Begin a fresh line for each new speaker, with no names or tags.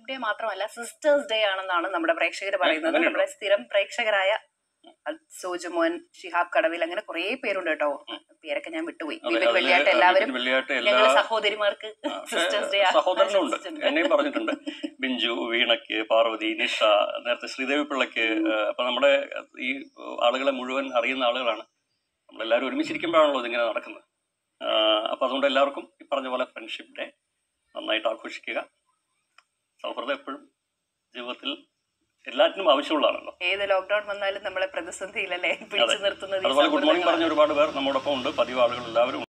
Day മാത്രമല്ല sisters day ആണെന്നാണ് നമ്മുടെ പ്രേക്ഷകർ പറയുന്നത്
അങ്ങനെയുണ്ടോ?
നമ്മുടെ സ്ഥിരം പ്രേക്ഷകരായ സോജുമോൻ ഷിഹാബ് കടവിൽ അങ്ങനെ കുറെ പേരുണ്ട് കേട്ടോ പേരൊക്കെ ഞാൻ വിട്ടുപോയി
അതെ,
വിപിൻ
അതില്
വെള്ളിയാട്ട് എല്ലാവരും
വിപിൻ വെള്ളിയാട്ട് എല്ലാ
ഞങ്ങളുടെ സഹോദരിമാർക്ക്
ആ,
സിസ്റ്റേഴ്സ് ഡേ
സഹോദരനുണ്ട് എന്നെയും പറഞ്ഞിട്ടുണ്ട് ബിഞ്ചു വീണയ്ക്ക് പാർവതി നിഷ നേരത്തെ ശ്രീദേവി പിള്ളയ്ക്ക് ഏഹ്, അപ്പൊ നമ്മുടെ ഈ ആളുകളെ മുഴുവൻ അറിയുന്ന ആളുകളാണ് നമ്മളെല്ലാവരും ഒരുമിച്ചിരിക്കുമ്പോഴാണല്ലോ ഇതിങ്ങനെ നടക്കുന്നത് ആഹ്, അപ്പൊ അതുകൊണ്ട് എല്ലാവർക്കും ഈ പറഞ്ഞ പോലെ ഫ്രണ്ട്ഷിപ്പ് ഡേ നന്നായിട്ട് ആഘോഷിക്കുക സൗഹൃദം എപ്പോഴും ജീവിതത്തിൽ എല്ലാറ്റിനും ആവശ്യമുള്ളതാണല്ലോ
ഏത് ലോക്ക്ഡൌൺ വന്നാലും നമ്മളെ പ്രതിസന്ധിയിലല്ലേ പിടിച്ചു നിർത്തുന്നത് ഈ
അതുപോലെ ഗുഡ് മോർണിംഗ്
സൗഹൃദങ്ങളാണ്.
പറഞ്ഞ ഒരുപാട് പേർ നമ്മോടൊപ്പം ഉണ്ട് പതിവ് ആളുകൾ എല്ലാവരും